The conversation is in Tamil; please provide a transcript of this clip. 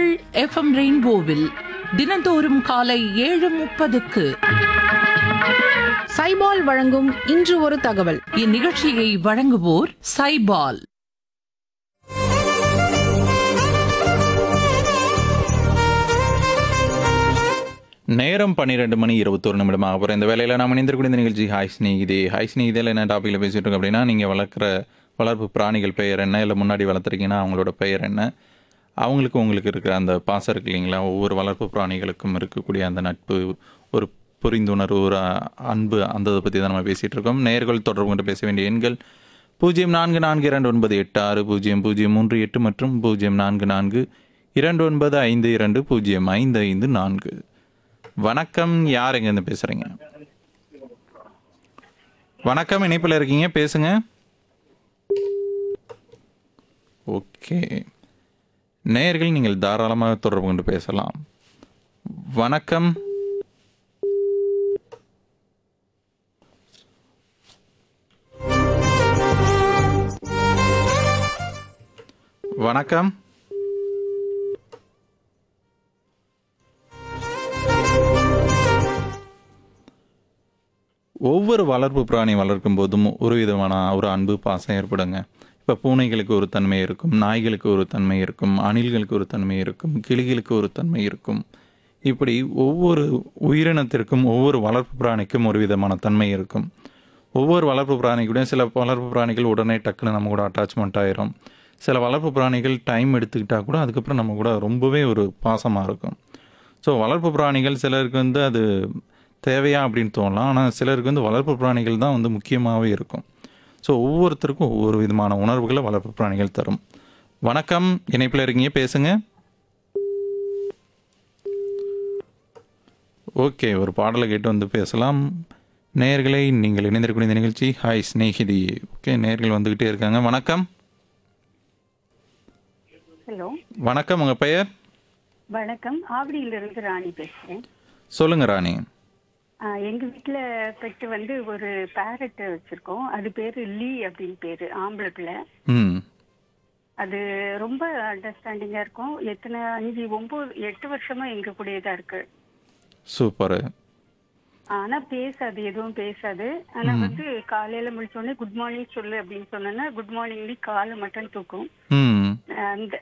உங்கள் எஃப்எம் ரெயின்போவில் தினந்தோறும் காலை ஏழு முப்பதுக்கு சைபால் வழங்கும் இன்று ஒரு தகவல் இந்நிகழ்ச்சியை வழங்குவோர் சைபால் நேரம் பன்னிரெண்டு மணி இருபத்தொரு நிமிடம் ஆக போகிற இந்த வேலையில் நாம் இணைந்திருக்கூடிய இந்த நிகழ்ச்சி ஹாய் ஸ்நேகிதே ஹாய் ஸ்நேகிதில் என்ன டாப்பிக்கில் பேசிட்டு இருக்கோம் அப்படின்னா நீங்கள் வளர்க்குற வளர்ப்பு பிராணிகள் பெயர் என்ன இல்லை முன்னாடி வளர்த்துருக்கீங்கன்னா அவங்களோட பெயர் என்ன அவங்களுக்கு உங்களுக்கு இருக்கிற அந்த பாசம் இருக்கு இல்லைங்களா ஒவ்வொரு வளர்ப்பு பிராணிகளுக்கும் இருக்கக்கூடிய அந்த நட்பு ஒரு புரிந்துணர்வு ஒரு அ- அன்பு அந்த இதை பற்றி தான் நம்ம பேசிகிட்டு இருக்கோம் நேர்கள் தொடர்பு கொண்டு பேச வேண்டிய எண்கள் பூஜ்ஜியம் நான்கு நான்கு இரண்டு ஒன்பது எட்டு ஆறு பூஜ்ஜியம் பூஜ்ஜியம் மூன்று எட்டு மற்றும் பூஜ்ஜியம் நான்கு நான்கு இரண்டு ஒன்பது ஐந்து இரண்டு பூஜ்ஜியம் ஐந்து ஐந்து நான்கு வணக்கம் யார் எங்கேருந்து பேசுறீங்க வணக்கம் இணைப்பில் இருக்கீங்க பேசுங்க ஓகே நேயர்கள் நீங்கள் தாராளமாக தொடர்பு கொண்டு பேசலாம் வணக்கம் வணக்கம் ஒவ்வொரு வளர்ப்பு பிராணி வளர்க்கும் போதும் ஒரு விதமான ஒரு அன்பு பாசம் ஏற்படுங்க இப்போ பூனைகளுக்கு ஒரு தன்மை இருக்கும் நாய்களுக்கு ஒரு தன்மை இருக்கும் அணில்களுக்கு ஒரு தன்மை இருக்கும் கிளிகளுக்கு ஒரு தன்மை இருக்கும் இப்படி ஒவ்வொரு உயிரினத்திற்கும் ஒவ்வொரு வளர்ப்பு பிராணிக்கும் ஒரு விதமான தன்மை இருக்கும் ஒவ்வொரு வளர்ப்பு பிராணிக்கூடயும் சில வளர்ப்பு பிராணிகள் உடனே டக்குன்னு நம்ம கூட அட்டாச்மெண்ட் ஆயிரும் சில வளர்ப்பு பிராணிகள் டைம் எடுத்துக்கிட்டா கூட அதுக்கப்புறம் நம்ம கூட ரொம்பவே ஒரு பாசமாக இருக்கும் ஸோ வளர்ப்பு பிராணிகள் சிலருக்கு வந்து அது தேவையா அப்படின்னு தோணலாம் ஆனால் சிலருக்கு வந்து வளர்ப்பு பிராணிகள் தான் வந்து முக்கியமாகவே இருக்கும் ஸோ ஒவ்வொருத்தருக்கும் ஒவ்வொரு விதமான உணர்வுகளை வளர்ப்பு பிராணிகள் தரும் வணக்கம் இணைப்பில் இருக்கீங்க பேசுங்க ஓகே ஒரு பாடலை கேட்டு வந்து பேசலாம் நேயர்களை நீங்கள் இணைந்திருக்கக்கூடிய இந்த நிகழ்ச்சி ஹாய் ஸ்நேகிதி ஓகே நேயர்கள் வந்துக்கிட்டே இருக்காங்க வணக்கம் ஹலோ வணக்கம் உங்கள் பெயர் வணக்கம் ஆவடியிலிருந்து ராணி பேசுறேன் சொல்லுங்க ராணி ஆ, எங்க வீட்ல பெட்டு வந்து ஒரு பேரட் வச்சிருக்கோம் அது பேரு லீ அப்படின்னு பேரு ஆம்பளை பிள்ளை ம் அது ரொம்ப அண்டர்ஸ்டாண்டிங்கா இருக்கும் எத்தனை அஞ்சு ஒன்பது எட்டு வருஷமா எங்க கூடயே இருக்கு சூப்பரு ஆனா பேசாது எதுவும் பேசாது ஆனா வந்து காலையில முடிச்ச உடனே குட் மார்னிங் சொல்லு அப்படின்னு சொன்னேன்னா குட் மார்னிங் காலை மட்டும் தூக்கும் ம் அந்த